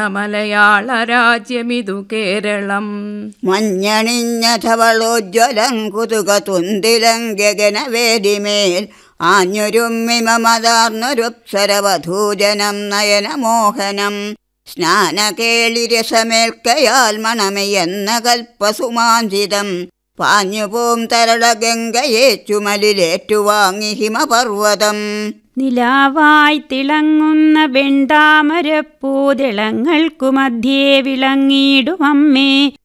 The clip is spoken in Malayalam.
മലയാള രാജ്യമിതു കേരളം മഞ്ഞണിഞ്ഞധവളോജ്വലം കുതുക തുന്തിലം ഗഗനവേദിമേൽ ആഞ്ഞൊരുമ്മിമമതാർന്നൊരുപ്സരവധൂജനം നയനമോഹനം സ്നാനകേളിരസമേൽക്കയാൽ മണമെന്ന കൽപ്പസുമാഞ്ചിതം പാഞ്ഞുപോം തരള ഗംഗയെ ചുമലിലേറ്റുവാങ്ങി ഹിമപർവ്വതം നിലാവായി തിളങ്ങുന്ന വെണ്ടാമരപ്പൂതിളങ്ങൾക്കു മധ്യേ വിളങ്ങിയിടുമമ്മേ